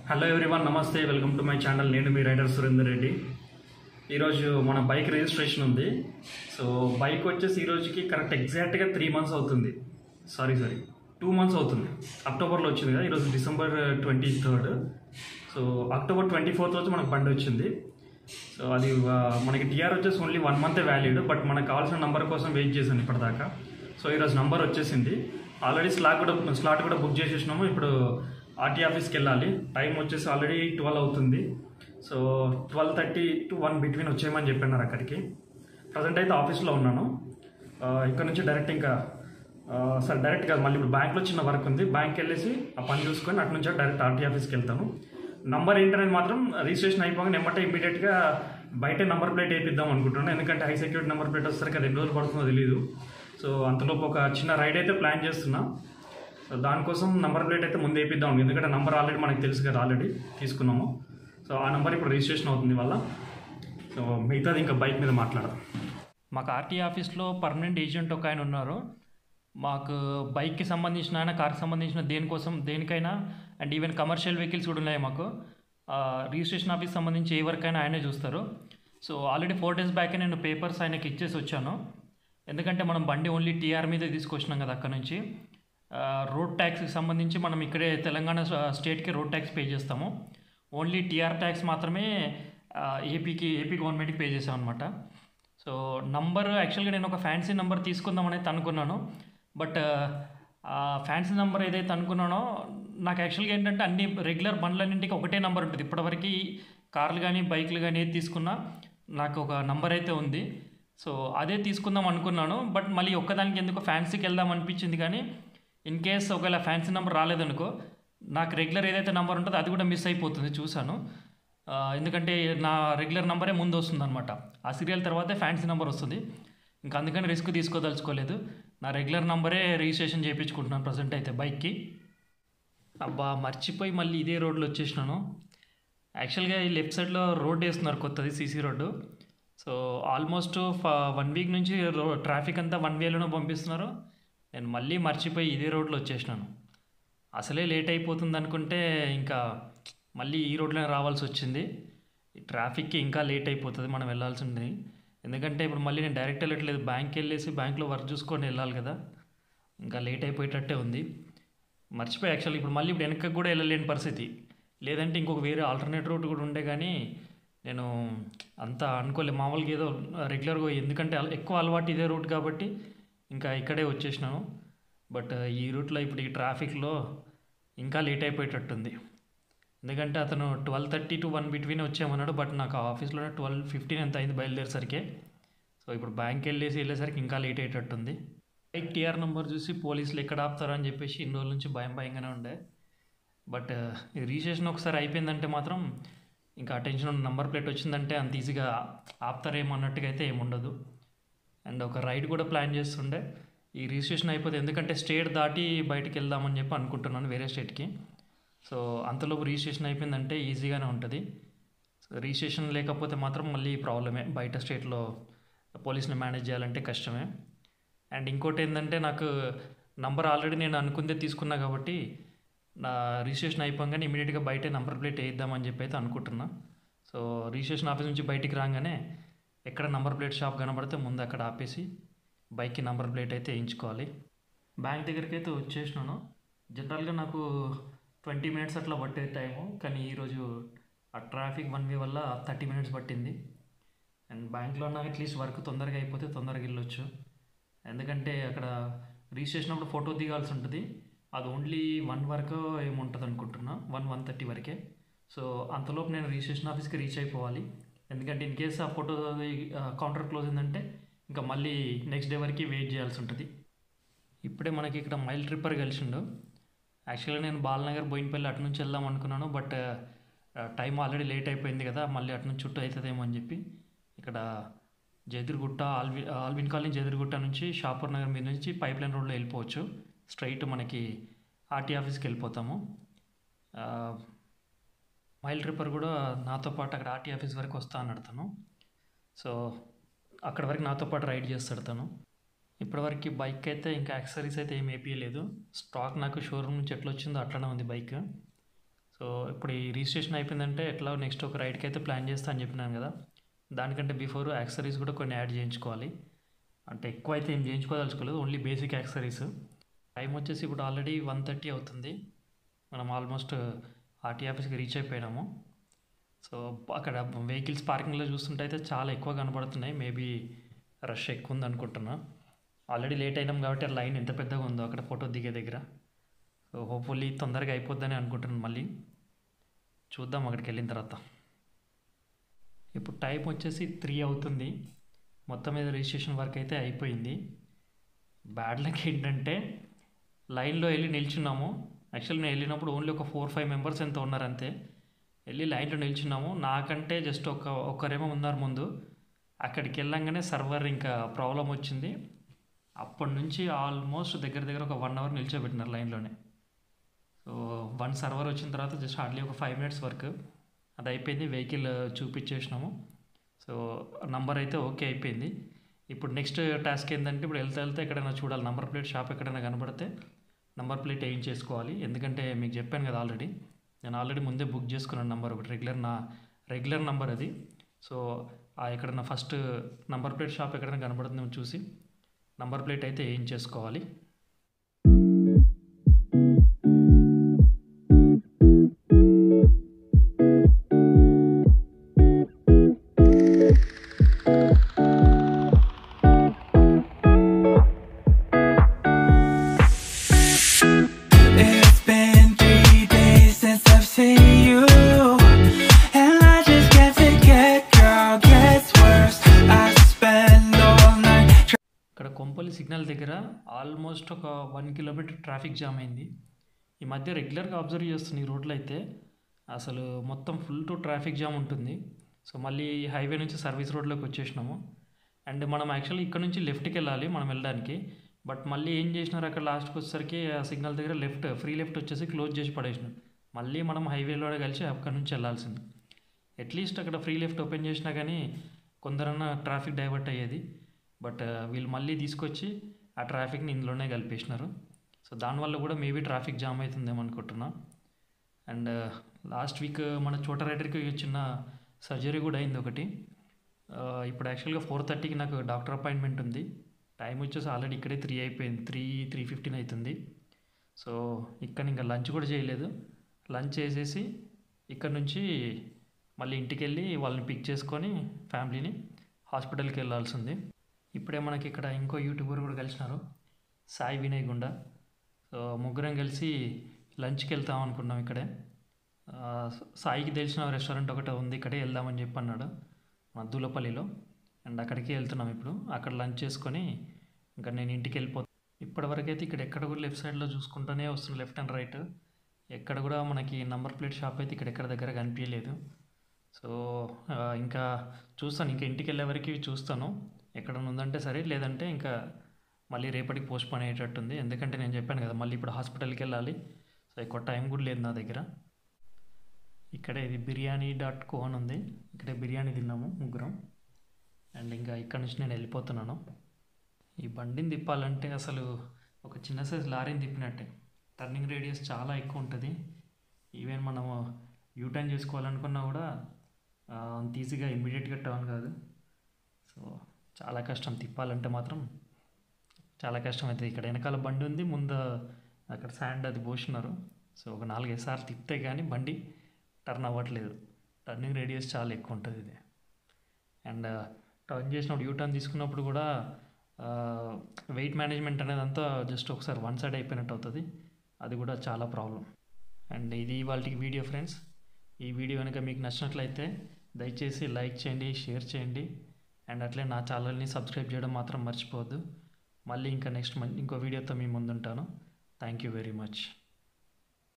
Hello everyone namaste welcome to my channel నేను మీ rider Surender Reddy ఈరోజు మన బైక్ రిజిస్ట్రేషన్ ఉంది సో బైక్ వచ్చేసి ఈ రోజుకి కరెక్ట్ ఎగ్జాక్ట్గా త్రీ మంత్స్ అవుతుంది సారీ సారీ టూ మంత్స్ అవుతుంది అక్టోబర్లో వచ్చింది కదా ఈరోజు December twenty third so October twenty fourth రోజు మనకు బండి వచ్చింది సో అది ఆ, మనకి టీఆర్ వచ్చేసి ఓన్లీ వన్ మంతే వ్యాలిడ్ బట్ మనకు కావాల్సిన నంబర్ కోసం వెయిట్ చేశాను ఇప్పటిదాకా సో ఈరోజు నంబర్ వచ్చేసింది ఆల్రెడీ స్లాట్ కూడా స్లాట్ కూడా బుక్ చేసేసినాము ఇప్పుడు ఆర్టీ ఆఫీస్కి వెళ్ళాలి టైం వచ్చేసి ఆల్రెడీ ట్వెల్వ్ అవుతుంది so twelve thirty to one between వచ్చేయమని చెప్పినారు అక్కడికి ప్రజెంట్ అయితే ఆఫీస్లో ఉన్నాను ఆ, ఇక్కడ నుంచి డైరెక్ట్ ఇంకా ఆ, సార్ డైరెక్ట్ కాదు మళ్ళీ ఇప్పుడు బ్యాంక్లో చిన్న వర్క్ ఉంది బ్యాంక్కి వెళ్ళేసి ఆ పని చూసుకొని అటు నుంచి డైరెక్ట్ ఆర్టీ ఆఫీస్కి వెళ్తాను నంబర్ ఏంటనేది మాత్రం రిజిస్ట్రేషన్ అయిపోగానే ఎమ్మటే ఇమీడియట్గా బయట నంబర్ ప్లేట్ వేపిద్దాం అనుకుంటున్నాను ఎందుకంటే హై సెక్యూరిటీ నెంబర్ ప్లేట్ వచ్చేసరికి అది ఎన్ని రోజులు పడుతుందో తెలియదు సో అంతలోపు ఒక చిన్న రైడ్ అయితే ప్లాన్ చేస్తున్నా సో దానికోసం నంబర్ ప్లేట్ అయితే ముందు వేపిద్దాం ఎందుకంటే నంబర్ ఆల్రెడీ మనకి తెలుసు కదా ఆల్రెడీ తీసుకున్నాము సో ఆ నంబర్ ఇప్పుడు రిజిస్ట్రేషన్ అవుతుంది వల్ల సో మిగతాది ఇంకా బైక్ మీద మాట్లాడదాం మాకు ఆర్టీ ఆఫీస్లో పర్మనెంట్ ఏజెంట్ ఒక ఆయన ఉన్నారు మాకు బైక్కి సంబంధించిన ఆయన కార్కి సంబంధించిన దేనికోసం దేనికైనా అండ్ ఈవెన్ కమర్షియల్ వెహికల్స్ కూడా ఉన్నాయి మాకు ఆ, రిజిస్ట్రేషన్ ఆఫీస్ సంబంధించి ఏ వర్క్ అయినా ఆయనే చూస్తారు so already four days back నేను పేపర్స్ ఆయనకి ఇచ్చేసి వచ్చాను ఎందుకంటే మనం బండి ఓన్లీ టీఆర్ మీద తీసుకొచ్చినాం కదా అక్కడ నుంచి ఆ, రోడ్ ట్యాక్స్కి సంబంధించి మనం ఇక్కడే తెలంగాణ స- స్టేట్కి రోడ్ ట్యాక్స్ పే చేస్తాము ఓన్లీ టీఆర్ ట్యాక్స్ మాత్రమే ఆ, ఏపీకి ఏపీ గవర్నమెంట్కి పే చేసాం అనమాట సో నంబర్ యాక్చువల్గా నేను ఒక ఫ్యాన్సీ నెంబర్ తీసుకుందామని అయితే అనుకున్నాను బట్ ఆ ఫ్యాన్సీ నెంబర్ ఏదైతే అనుకున్నానో నాకు యాక్చువల్గా ఏంటంటే అన్ని రెగ్యులర్ బండ్లన్నింటికి ఒకటే నెంబర్ ఉంటుంది ఇప్పటివరకు కార్లు కానీ బైక్లు కానీ ఏది తీసుకున్నా నాకు ఒక నంబర్ అయితే ఉంది సో అదే తీసుకుందాం అనుకున్నాను బట్ మళ్ళీ ఒక్కదానికి ఎందుకు ఫ్యాన్సీకి వెళ్దాం అనిపించింది కానీ ఇన్ కేస్ ఒకవేళ ఫ్యాన్సీ నెంబర్ రాలేదనుకో నాకు రెగ్యులర్ ఏదైతే నెంబర్ ఉంటుందో అది కూడా మిస్ అయిపోతుంది చూశాను ఆ, ఎందుకంటే నా రెగ్యులర్ నెంబరే ముందు వస్తుంది అనమాట ఆ సీరియల్ తర్వాతే ఫ్యాన్సీ నెంబర్ వస్తుంది ఇంకా అందుకని రిస్క్ తీసుకోదలుచుకోలేదు నా రెగ్యులర్ నెంబరే రిజిస్ట్రేషన్ చేయించుకుంటున్నాను ప్రజెంట్ అయితే బైక్కి అబ్బా మర్చిపోయి మళ్ళీ ఇదే రోడ్లో వచ్చేసినాను యాక్చువల్గా ఈ లెఫ్ట్ సైడ్లో రోడ్ వేస్తున్నారు కొత్తది CC road so almost one week నుంచి రో ట్రాఫిక్ అంతా వన్ వేలోనే పంపిస్తున్నారు నేను మళ్ళీ మర్చిపోయి ఇదే రోడ్లో వచ్చేసినాను అసలే లేట్ అయిపోతుంది అనుకుంటే ఇంకా మళ్ళీ ఈ రోడ్లోనే రావాల్సి వచ్చింది ఈ ట్రాఫిక్కి ఇంకా లేట్ అయిపోతుంది మనం వెళ్ళాల్సి ఉంది ఎందుకంటే ఇప్పుడు మళ్ళీ నేను డైరెక్ట్ వెళ్ళట్లేదు బ్యాంక్కి వెళ్ళేసి బ్యాంక్లో వర్క్ చూసుకొని వెళ్ళాలి కదా ఇంకా లేట్ అయిపోయేటట్టే ఉంది మర్చిపోయి యాక్చువల్లీ ఇప్పుడు మళ్ళీ ఇప్పుడు వెనక్కి కూడా వెళ్ళలేని పరిస్థితి లేదంటే ఇంకొక వేరే ఆల్టర్నేట్ రూట్ కూడా ఉండే కానీ నేను అంత అనుకోలేదు మామూలుగా ఏదో రెగ్యులర్గా ఎందుకంటే అల- ఎక్కువ అలవాటు ఇదే రూట్ కాబట్టి ఇంకా ఇక్కడే వచ్చేసినాను బట్ ఈ రూట్లో ఇప్పుడు ఈ ట్రాఫిక్లో ఇంకా లేట్ అయిపోయేటట్టుంది ఎందుకంటే అతను twelve thirty to one between వచ్చామన్నాడు బట్ నాకు ఆఫీస్లోనే ట్వెల్వ్ ఫిఫ్టీన్ ఎంత అయింది బయలుదేరేసరికి సో ఇప్పుడు బ్యాంక్ వెళ్ళేసి వెళ్ళేసరికి ఇంకా లేట్ అయ్యేటట్టుంది బైక్ టీఆర్ నెంబర్ చూసి పోలీసులు ఎక్కడ ఆపుతారని చెప్పేసి ఇన్ని రోజుల నుంచి భయం భయంగానే ఉండే బట్ ఈ రిజిస్ట్రేషన్ ఒకసారి అయిపోయిందంటే మాత్రం ఇంకా టెన్షన్ ఉన్న నెంబర్ ప్లేట్ వచ్చిందంటే అంత ఈజీగా ఆపుతారేమో అన్నట్టుగా అయితే ఏముండదు అండ్ ఒక రైడ్ కూడా ప్లాన్ చేస్తుండే ఈ రిజిస్ట్రేషన్ అయిపోతే ఎందుకంటే స్టేట్ దాటి బయటికి వెళ్దామని చెప్పి అనుకుంటున్నాను వేరే స్టేట్కి సో అంతలోపు రిజిస్ట్రేషన్ అయిపోయిందంటే ఈజీగానే ఉంటుంది సో రిజిస్ట్రేషన్ లేకపోతే మాత్రం మళ్ళీ ప్రాబ్లమే బయట స్టేట్లో పోలీస్ని మేనేజ్ చేయాలంటే కష్టమే అండ్ ఇంకోటి ఏంటంటే నాకు నంబర్ ఆల్రెడీ నేను అనుకుందే తీసుకున్నా కాబట్టి నా రిజిస్ట్రేషన్ అయిపోగానే ఇమీడియట్గా బయటే నంబర్ ప్లేట్ వేయిద్దామని చెప్పి అయితే అనుకుంటున్నా సో రిజిస్ట్రేషన్ ఆఫీస్ నుంచి బయటికి రాగానే ఎక్కడ నంబర్ ప్లేట్ షాప్ కనబడితే ముందు అక్కడ ఆపేసి బైక్కి నంబర్ ప్లేట్ అయితే వేయించుకోవాలి బ్యాంక్ దగ్గరికి అయితే వచ్చేసినాను జనరల్గా నాకు ట్వంటీ మినిట్స్ అట్లా పట్టే టైము కానీ ఈరోజు ఆ ట్రాఫిక్ వన్ వే వల్ల థర్టీ మినిట్స్ పట్టింది అండ్ బ్యాంక్లో ఉన్న అట్లీస్ట్ వర్క్ తొందరగా అయిపోతే తొందరగా వెళ్ళొచ్చు ఎందుకంటే అక్కడ రిజిస్ట్రేషన్ అప్పుడు ఫోటో దిగాల్సి ఉంటుంది అది ఓన్లీ వన్ వరకు ఏముంటుంది అనుకుంటున్నా వన్ వన్ థర్టీ వరకే సో అంతలోపు నేను రిజిస్ట్రేషన్ ఆఫీస్కి రీచ్ అయిపోవాలి ఎందుకంటే ఇన్ కేస్ ఆ ఫోటో కౌంటర్ క్లోజ్ అయిందంటే ఇంకా మళ్ళీ నెక్స్ట్ డే వరకు వెయిట్ చేయాల్సి ఉంటుంది ఇప్పుడే మనకి ఇక్కడ మైల్ ట్రిప్పర్ కలిసిండు యాక్చువల్గా నేను బాలనగర్ బోయినపల్లి అటు నుంచి వెళ్దాం అనుకున్నాను బట్ టైం ఆల్రెడీ లేట్ అయిపోయింది కదా మళ్ళీ అటు నుంచి చుట్టూ అవుతుందేమో అని చెప్పి ఇక్కడ జదిరిగుట్ట ఆల్వి ఆల్విన్ కాలనీ జదిరిగుట్ట నుంచి షాపూర్ నగర్ మీద నుంచి పైప్ లైన్ రోడ్లో వెళ్ళిపోవచ్చు స్ట్రైట్ మనకి ఆర్టీ ఆఫీస్కి వెళ్ళిపోతాము ఆ, మైల్ ట్రిప్పర్ కూడా నాతో పాటు అక్కడ ఆర్టీ ఆఫీస్ వరకు వస్తా అని అడతాను సో అక్కడ వరకు నాతో పాటు రైడ్ చేస్తాడు తను ఇప్పటివరకు బైక్ అయితే ఇంకా యాక్సరీస్ అయితే ఏం వేపియలేదు స్టాక్ నాకు షోరూమ్ నుంచి ఎట్లా వచ్చిందో అట్లనే ఉంది బైక్ సో ఇప్పుడు ఈ రిజిస్ట్రేషన్ అయిపోయిందంటే ఎట్లా నెక్స్ట్ ఒక రైడ్కి అయితే ప్లాన్ చేస్తా అని చెప్పినాను కదా దానికంటే బిఫోర్ యాక్సరీస్ కూడా కొన్ని యాడ్ చేయించుకోవాలి అంటే ఎక్కువ అయితే ఏం చేయించుకోదలుచుకోలేదు ఓన్లీ బేసిక్ యాక్సరీస్ టైం వచ్చేసి ఇప్పుడు ఆల్రెడీ వన్ థర్టీ అవుతుంది మనం ఆల్మోస్ట్ ఆర్టీ ఆఫీస్కి రీచ్ అయిపోయినాము సో అక్కడ వెహికల్స్ పార్కింగ్లో చూస్తుంటే అయితే చాలా ఎక్కువ కనబడుతున్నాయి మేబీ రష్ ఎక్కువ ఉంది అనుకుంటున్నా ఆల్రెడీ లేట్ అయినాం కాబట్టి ఆ లైన్ ఎంత పెద్దగా ఉందో అక్కడ ఫోటో దిగే దగ్గర సో హోప్ఫుల్లీ తొందరగా అయిపోద్దని అనుకుంటున్నాను మళ్ళీ చూద్దాం అక్కడికి వెళ్ళిన తర్వాత ఇప్పుడు టైం వచ్చేసి త్రీ అవుతుంది మొత్తం మీద రిజిస్ట్రేషన్ వర్క్ అయితే అయిపోయింది బ్యాడ్ లక్ ఏంటంటే లైన్లో వెళ్ళి నిల్చున్నాము యాక్చువల్ నేను వెళ్ళినప్పుడు ఓన్లీ ఒక ఫోర్ ఫైవ్ మెంబర్స్ ఎంత ఉన్నారు అంతే వెళ్ళి లైన్లో నిల్చున్నాము నాకంటే జస్ట్ ఒక ఒకరేమో ఉన్నారు ముందు అక్కడికి వెళ్ళంగానే సర్వర్ ఇంకా ప్రాబ్లం వచ్చింది అప్పటి నుంచి ఆల్మోస్ట్ దగ్గర దగ్గర ఒక వన్ అవర్ నిల్చోబెట్టినారు లైన్లోనే సో వన్ సర్వర్ వచ్చిన తర్వాత జస్ట్ హార్డ్లీ ఒక ఫైవ్ మినిట్స్ వర్క్ అది అయిపోయింది వెహికల్ చూపించేసినాము సో నంబర్ అయితే ఓకే అయిపోయింది ఇప్పుడు నెక్స్ట్ టాస్క్ ఏంటంటే ఇప్పుడు వెళ్తే వెళ్తే ఎక్కడైనా చూడాలి నంబర్ ప్లేట్ షాప్ ఎక్కడైనా కనబడితే నంబర్ ప్లేట్ ఏం చేసుకోవాలి ఎందుకంటే మీకు చెప్పాను కదా ఆల్రెడీ నేను ఆల్రెడీ ముందే బుక్ చేసుకున్నాను నంబర్ ఒకటి రెగ్యులర్ నా రెగ్యులర్ నంబర్ అది సో ఆ ఎక్కడైనా ఫస్ట్ నంబర్ ప్లేట్ షాప్ ఎక్కడైనా కనబడుతుందేమో చూసి నంబర్ ప్లేట్ అయితే ఏం చేసుకోవాలి It's been three days since I've seen you, and I just can't forget, girl. Gets worse. I spend all night. ఇక్కడ కొంపల్లి సిగ్నల్ దగ్గర ఆల్మోస్ట్ ఒక వన్ కిలోమీటర్ ట్రాఫిక్ జామ్ అయింది ఈ మధ్య రెగ్యులర్గా అబ్జర్వ్ చేస్తున్న ఈ రోడ్లో అయితే అసలు మొత్తం ఫుల్ టు ట్రాఫిక్ జామ్ ఉంటుంది సో మళ్ళీ హైవే నుంచి సర్వీస్ రోడ్లోకి వచ్చేసినాము అండ్ మనం యాక్చువల్లీ ఇక్కడ నుంచి లెఫ్ట్కి వెళ్ళాలి మనం వెళ్ళడానికి బట్ మళ్ళీ ఏం చేసినారు అక్కడ లాస్ట్కి వచ్చేసరికి ఆ సిగ్నల్ దగ్గర లెఫ్ట్ ఫ్రీ లెఫ్ట్ వచ్చేసి క్లోజ్ చేసి పడేసినారు మళ్ళీ మనం హైవేలోనే కలిసి అక్కడ నుంచి వెళ్ళాల్సింది అట్లీస్ట్ అక్కడ ఫ్రీ లెఫ్ట్ ఓపెన్ చేసినా కానీ కొందరన్నా ట్రాఫిక్ డైవర్ట్ అయ్యేది బట్ వీళ్ళు మళ్ళీ తీసుకొచ్చి ఆ ట్రాఫిక్ని ఇందులోనే కలిపేసినారు సో దానివల్ల కూడా మేబీ ట్రాఫిక్ జామ్ అవుతుందేమో అనుకుంటున్నా అండ్ లాస్ట్ వీక్ మన చోట రైడర్కి చిన్న సర్జరీ కూడా అయింది ఒకటి ఆ, ఇప్పుడు యాక్చువల్గా ఫోర్ థర్టీకి నాకు డాక్టర్ అపాయింట్మెంట్ ఉంది టైం వచ్చేసి ఆల్రెడీ ఇక్కడే త్రీ అయిపోయింది త్రీ త్రీ ఫిఫ్టీన్ అవుతుంది సో ఇక్కడ ఇంకా లంచ్ కూడా చేయలేదు లంచ్ చేసేసి ఇక్కడ నుంచి మళ్ళీ ఇంటికి వెళ్ళి వాళ్ళని పిక్ చేసుకొని ఫ్యామిలీని హాస్పిటల్కి వెళ్ళాల్సింది ఇప్పుడే మనకి ఇక్కడ ఇంకో యూట్యూబర్ కూడా కలిసినారు సాయి వినయ్ గుండా సో ముగ్గురం కలిసి లంచ్కి వెళ్తాం అనుకున్నాం ఇక్కడే ఆ, సాయికి తెలిసిన రెస్టారెంట్ ఒకటి ఉంది ఇక్కడే వెళ్దామని చెప్పి అన్నాడు మన దూలపల్లిలో అండ్ అక్కడికి వెళ్తున్నాం ఇప్పుడు అక్కడ లంచ్ చేసుకొని ఇంకా నేను ఇంటికి వెళ్ళిపోతాను ఇప్పటివరకు అయితే ఇక్కడ ఎక్కడ కూడా లెఫ్ట్ సైడ్లో చూసుకుంటూనే వస్తుంది లెఫ్ట్ అండ్ రైట్ ఎక్కడ కూడా మనకి నంబర్ ప్లేట్ షాప్ అయితే ఇక్కడ ఎక్కడ దగ్గర కనిపించలేదు సో ఆ, ఇంకా చూస్తాను ఇంకా ఇంటికి వెళ్ళే వరకు చూస్తాను ఎక్కడ ఉందంటే సరే లేదంటే ఇంకా మళ్ళీ రేపటికి పోస్ట్ పోన్ అయ్యేటట్టుంది ఎందుకంటే నేను చెప్పాను కదా మళ్ళీ ఇప్పుడు హాస్పిటల్కి వెళ్ళాలి సో ఎక్కువ టైం కూడా లేదు నా దగ్గర ఇక్కడ ఇది బిర్యానీ డాట్ కో అని ఉంది ఇక్కడ బిర్యానీ తిన్నాము ముగ్గురం అండ్ ఇంకా ఇక్కడ నుంచి నేను వెళ్ళిపోతున్నాను ఈ బండిని తిప్పాలంటే అసలు ఒక చిన్న సైజ్ లారీని తిప్పినట్టే టర్నింగ్ రేడియస్ చాలా ఎక్కువ ఉంటుంది ఈవెన్ మనము యూటర్న్ చేసుకోవాలనుకున్నా కూడా ఆ, అంత ఈజీగా ఇమ్మీడియట్గా టర్న్ కాదు సో చాలా కష్టం తిప్పాలంటే మాత్రం చాలా కష్టం అవుతుంది ఇక్కడ వెనకాల బండి ఉంది ముందు అక్కడ శాండ్ అది పోసినారు సో ఒక నాలుగైదు సార్లు తిప్పితే కానీ బండి టర్న్ అవ్వట్లేదు టర్నింగ్ రేడియస్ చాలా ఎక్కువ ఉంటుంది ఇది అండ్ టర్న్ చేసినప్పుడు యూటర్న్ తీసుకున్నప్పుడు కూడా వెయిట్ మేనేజ్మెంట్ అనేది అంతా జస్ట్ ఒకసారి వన్ సైడ్ అయిపోయినట్టు అవుతుంది అది కూడా చాలా ప్రాబ్లం అండ్ ఇది వాళ్ళకి వీడియో ఫ్రెండ్స్ ఈ వీడియో కనుక మీకు నచ్చినట్లయితే దయచేసి లైక్ చేయండి షేర్ చేయండి అండ్ అట్లే నా ఛానల్ని సబ్స్క్రైబ్ చేయడం మాత్రం మర్చిపోవద్దు మళ్ళీ ఇంకా నెక్స్ట్ ఇంకో వీడియోతో మీ ముందుంటాను థ్యాంక్ యూ వెరీ మచ్